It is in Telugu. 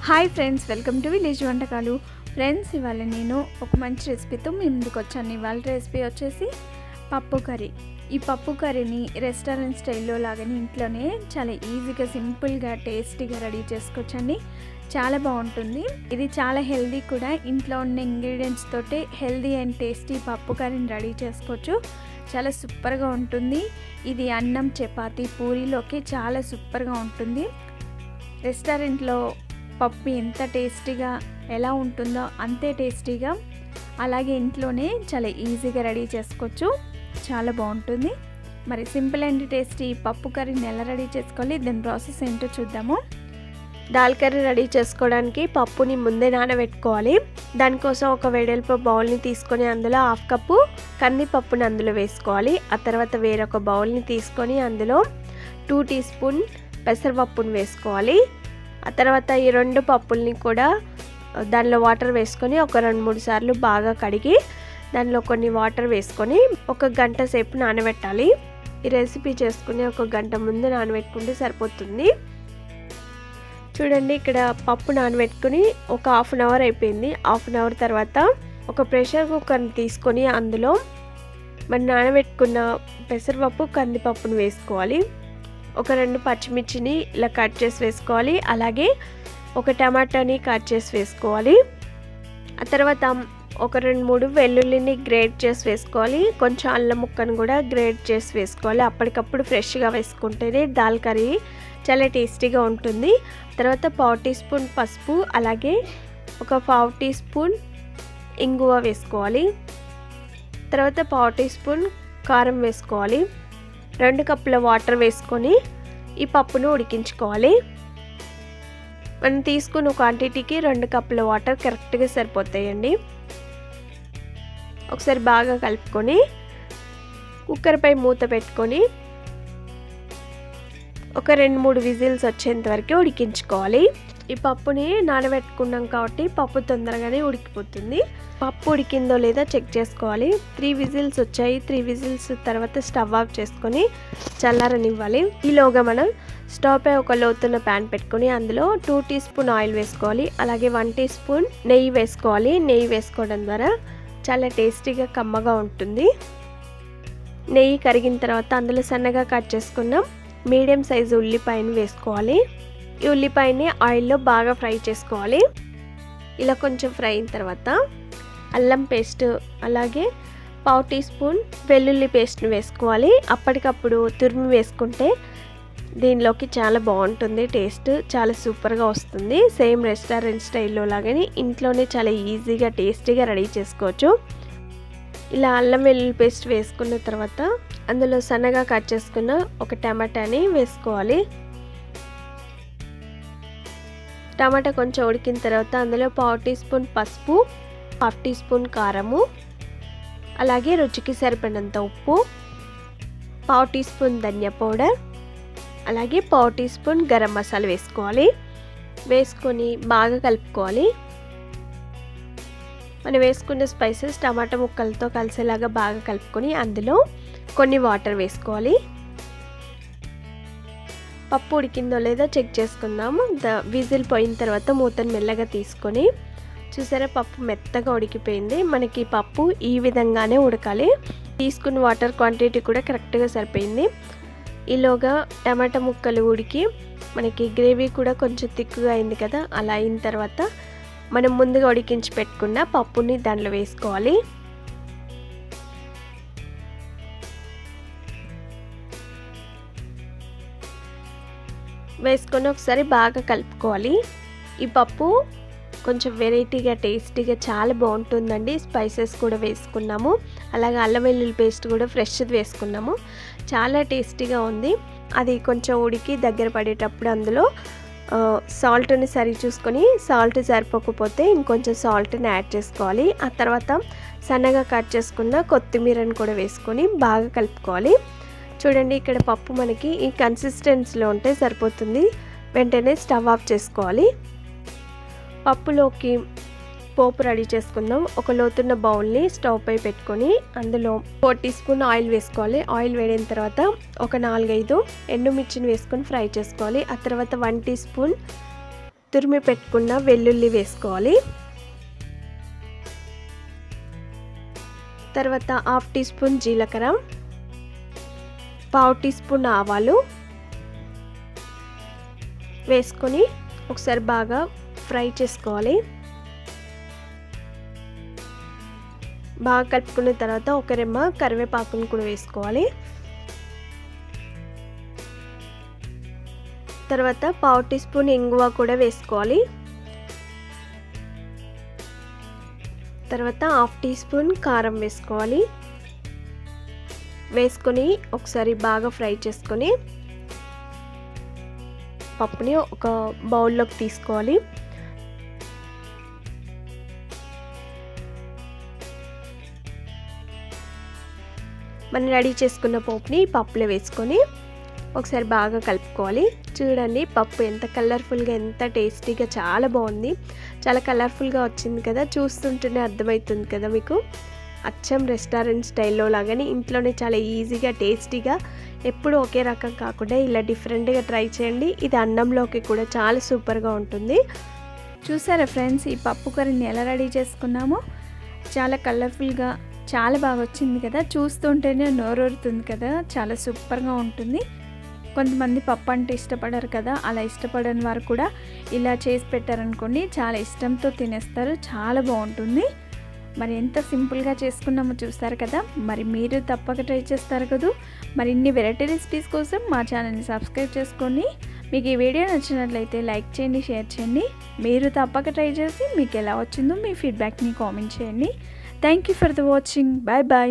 hi friends welcome to village వంటకాలు ఫ్రెండ్స్ ఇవాళ నేను ఒక మంచి రెసిపీతో మీ ముందుకు వచ్చాను ఇవాళ రెసిపీ వచ్చేసి పప్పు కర్రీ ఈ పప్పు కర్రీని రెస్టారెంట్ స్టైల్లో లాగానే ఇంట్లోనే చాలా ఈజీగా సింపుల్గా టేస్టీగా రెడీ చేసుకోవచ్చండి చాలా బాగుంటుంది ఇది చాలా హెల్దీ కూడా ఇంట్లో ఉన్న ఇంగ్రీడియంట్స్ తోటి హెల్దీ అండ్ టేస్టీ పప్పు కర్రీని రెడీ చేసుకోవచ్చు చాలా సూపర్గా ఉంటుంది ఇది అన్నం చపాతీ పూరీలోకి చాలా సూపర్గా ఉంటుంది రెస్టారెంట్లో పప్పు ఎంత టేస్టీగా ఎలా ఉంటుందో అంతే టేస్టీగా అలాగే ఇంట్లోనే చాలా ఈజీగా రెడీ చేసుకోవచ్చు చాలా బాగుంటుంది మరి సింపుల్ అండ్ టేస్టీ పప్పు కర్రీని ఎలా రెడీ చేసుకోవాలి దాని ప్రాసెస్ ఏంటో చూద్దాము దాల్ కర్రీ రెడీ చేసుకోవడానికి పప్పుని ముందే నానబెట్టుకోవాలి దానికోసం ఒక వెడల్పు బౌల్ని తీసుకొని అందులో హాఫ్ కప్పు కందిపప్పుని అందులో వేసుకోవాలి ఆ తర్వాత వేరొక బౌల్ని తీసుకొని అందులో టూ టీ స్పూన్ పెసరపప్పుని వేసుకోవాలి ఆ తర్వాత ఈ రెండు పప్పుల్ని కూడా దానిలో వాటర్ వేసుకొని ఒక రెండు మూడు సార్లు బాగా కడిగి దానిలో కొన్ని వాటర్ వేసుకొని ఒక గంట సేపు నానబెట్టాలి ఈ రెసిపీ చేసుకుని ఒక గంట ముందు నానబెట్టుకుంటే సరిపోతుంది చూడండి ఇక్కడ పప్పు నానబెట్టుకుని ఒక హాఫ్ అన్ అవర్ అయిపోయింది హాఫ్ అన్ అవర్ తర్వాత ఒక ప్రెషర్ కుక్కర్ని తీసుకొని అందులో మనం నానబెట్టుకున్న పెసరపప్పు కందిపప్పును వేసుకోవాలి ఒక రెండు పచ్చిమిర్చిని ఇలా కట్ చేసి వేసుకోవాలి అలాగే ఒక టమాటాని కట్ చేసి వేసుకోవాలి ఆ తర్వాత ఒక రెండు మూడు వెల్లుల్లిని గ్రేట్ చేసి వేసుకోవాలి కొంచెం అల్లం ముక్కను కూడా గ్రేట్ చేసి వేసుకోవాలి అప్పటికప్పుడు ఫ్రెష్గా వేసుకుంటేనే దాల్ కర్రీ చాలా టేస్టీగా ఉంటుంది తర్వాత పావు టీ స్పూన్ పసుపు అలాగే ఒక పావు టీ స్పూన్ ఇంగువ వేసుకోవాలి తర్వాత పావు టీ స్పూన్ కారం వేసుకోవాలి రెండు కప్పుల వాటర్ వేసుకొని ఈ పప్పును ఉడికించుకోవాలి మనం తీసుకున్న క్వాంటిటీకి రెండు కప్పుల వాటర్ కరెక్ట్గా సరిపోతాయండి ఒకసారి బాగా కలుపుకొని కుక్కర్పై మూత పెట్టుకొని ఒక రెండు మూడు విజిల్స్ వచ్చేంత వరకు ఉడికించుకోవాలి ఈ పప్పుని నానబెట్టుకున్నాం కాబట్టి పప్పు తొందరగానే ఉడికిపోతుంది పప్పు ఉడికిందో లేదో చెక్ చేసుకోవాలి త్రీ విజిల్స్ వచ్చాయి త్రీ విజిల్స్ తర్వాత స్టవ్ ఆఫ్ చేసుకొని చల్లారనివ్వాలి ఈలోగా మనం స్టవ్ పై ఒక లోతున్న ప్యాన్ పెట్టుకొని అందులో టూ టీ స్పూన్ ఆయిల్ వేసుకోవాలి అలాగే వన్ టీ స్పూన్ నెయ్యి వేసుకోవాలి నెయ్యి వేసుకోవడం ద్వారా చాలా టేస్టీగా కమ్మగా ఉంటుంది నెయ్యి కరిగిన తర్వాత అందులో సన్నగా కట్ చేసుకున్నాం మీడియం సైజు ఉల్లిపాయని వేసుకోవాలి ఈ ఉల్లిపాయని ఆయిల్లో బాగా ఫ్రై చేసుకోవాలి ఇలా కొంచెం ఫ్రై అయిన తర్వాత అల్లం పేస్ట్ అలాగే పావు టీ స్పూన్ వెల్లుల్లి పేస్ట్ని వేసుకోవాలి అప్పటికప్పుడు తురిమి వేసుకుంటే దీనిలోకి చాలా బాగుంటుంది టేస్ట్ చాలా సూపర్గా వస్తుంది సేమ్ రెస్టారెంట్ స్టైల్లో లాగానే ఇంట్లోనే చాలా ఈజీగా టేస్టీగా రెడీ చేసుకోవచ్చు ఇలా అల్లం వెల్లుల్లి పేస్ట్ వేసుకున్న తర్వాత అందులో సన్నగా కట్ చేసుకున్న ఒక టమాటాని వేసుకోవాలి టమాటా కొంచెం ఉడికిన తర్వాత అందులో పావు టీ స్పూన్ పసుపు హాఫ్ టీ స్పూన్ కారము అలాగే రుచికి సరిపడినంత ఉప్పు పావు టీ స్పూన్ ధనియా పౌడర్ అలాగే పావు టీ స్పూన్ గరం మసాలా వేసుకోవాలి వేసుకొని బాగా కలుపుకోవాలి మనం వేసుకున్న స్పైసెస్ టమాటా ముక్కలతో కలిసేలాగా బాగా కలుపుకొని అందులో కొన్ని వాటర్ వేసుకోవాలి పప్పు ఉడికిందో లేదో చెక్ చేసుకుందాము ద విజిల్ పోయిన తర్వాత మూతను మెల్లగా తీసుకొని చూసారా పప్పు మెత్తగా ఉడికిపోయింది మనకి పప్పు ఈ విధంగానే ఉడకాలి తీసుకున్న వాటర్ క్వాంటిటీ కూడా కరెక్ట్గా సరిపోయింది ఈలోగా టమాటా ముక్కలు ఉడికి మనకి గ్రేవీ కూడా కొంచెం తిక్కుగా అయింది కదా అలా అయిన తర్వాత మనం ముందుగా ఉడికించి పెట్టుకున్న పప్పుని దాంట్లో వేసుకోవాలి వేసుకొని ఒకసారి బాగా కలుపుకోవాలి ఈ పప్పు కొంచెం వెరైటీగా టేస్టీగా చాలా బాగుంటుందండి స్పైసెస్ కూడా వేసుకున్నాము అలాగే అల్లం వెల్లుల్లి పేస్ట్ కూడా ఫ్రెష్ది వేసుకున్నాము చాలా టేస్టీగా ఉంది అది కొంచెం ఉడికి దగ్గర పడేటప్పుడు అందులో సాల్ట్ని సరి చూసుకొని సాల్ట్ సరిపోకపోతే ఇంకొంచెం సాల్ట్ని యాడ్ చేసుకోవాలి ఆ తర్వాత సన్నగా కట్ చేసుకున్న కొత్తిమీరని కూడా వేసుకొని బాగా కలుపుకోవాలి చూడండి ఇక్కడ పప్పు మనకి ఈ కన్సిస్టెన్సీలో ఉంటే సరిపోతుంది వెంటనే స్టవ్ ఆఫ్ చేసుకోవాలి పప్పులోకి పోపు రెడీ చేసుకుందాం ఒక లోతున్న బౌల్ని స్టవ్ పై పెట్టుకొని అందులో ఫోర్ టీ స్పూన్ ఆయిల్ వేసుకోవాలి ఆయిల్ వేడిన తర్వాత ఒక నాలుగైదు ఎండుమిర్చిని వేసుకొని ఫ్రై చేసుకోవాలి ఆ తర్వాత వన్ టీ స్పూన్ తురిమి పెట్టుకున్న వెల్లుల్లి వేసుకోవాలి తర్వాత హాఫ్ టీ స్పూన్ జీలకర్ర పావు టీ స్పూన్ ఆవాలు వేసుకొని ఒకసారి బాగా ఫ్రై చేసుకోవాలి బాగా కలుపుకున్న తర్వాత ఒక రెమ్మ కరివేపాకును కూడా వేసుకోవాలి తర్వాత పావు టీ స్పూన్ ఇంగువ కూడా వేసుకోవాలి తర్వాత హాఫ్ టీ స్పూన్ కారం వేసుకోవాలి వేసుకొని ఒకసారి బాగా ఫ్రై చేసుకొని పప్పుని ఒక బౌల్లోకి తీసుకోవాలి మనం రెడీ చేసుకున్న పప్పుని పప్పులో వేసుకొని ఒకసారి బాగా కలుపుకోవాలి చూడండి పప్పు ఎంత కలర్ఫుల్గా ఎంత టేస్టీగా చాలా బాగుంది చాలా కలర్ఫుల్గా వచ్చింది కదా చూస్తుంటేనే అర్థమవుతుంది కదా మీకు అచ్చం రెస్టారెంట్ స్టైల్లో లాగానే ఇంట్లోనే చాలా ఈజీగా టేస్టీగా ఎప్పుడు ఒకే రకం కాకుండా ఇలా డిఫరెంట్గా ట్రై చేయండి ఇది అన్నంలోకి కూడా చాలా సూపర్గా ఉంటుంది చూసారా ఫ్రెండ్స్ ఈ పప్పు కర్రీని ఎలా రెడీ చేసుకున్నామో చాలా కలర్ఫుల్గా చాలా బాగా వచ్చింది కదా చూస్తుంటేనే నోరూరుతుంది కదా చాలా సూపర్గా ఉంటుంది కొంతమంది పప్పు అంటే ఇష్టపడరు కదా అలా ఇష్టపడని వారు కూడా ఇలా చేసి పెట్టారనుకోండి చాలా ఇష్టంతో తినేస్తారు చాలా బాగుంటుంది మరి ఎంత సింపుల్గా చేసుకున్నామో చూస్తారు కదా మరి మీరు తప్పక ట్రై చేస్తారు కదా మరి ఇన్ని వెరైటీ రెసిపీస్ కోసం మా ఛానల్ని సబ్స్క్రైబ్ చేసుకోండి మీకు ఈ వీడియో నచ్చినట్లయితే లైక్ చేయండి షేర్ చేయండి మీరు తప్పక ట్రై చేసి మీకు ఎలా వచ్చిందో మీ ఫీడ్బ్యాక్ని కామెంట్ చేయండి thank you for the watching bye bye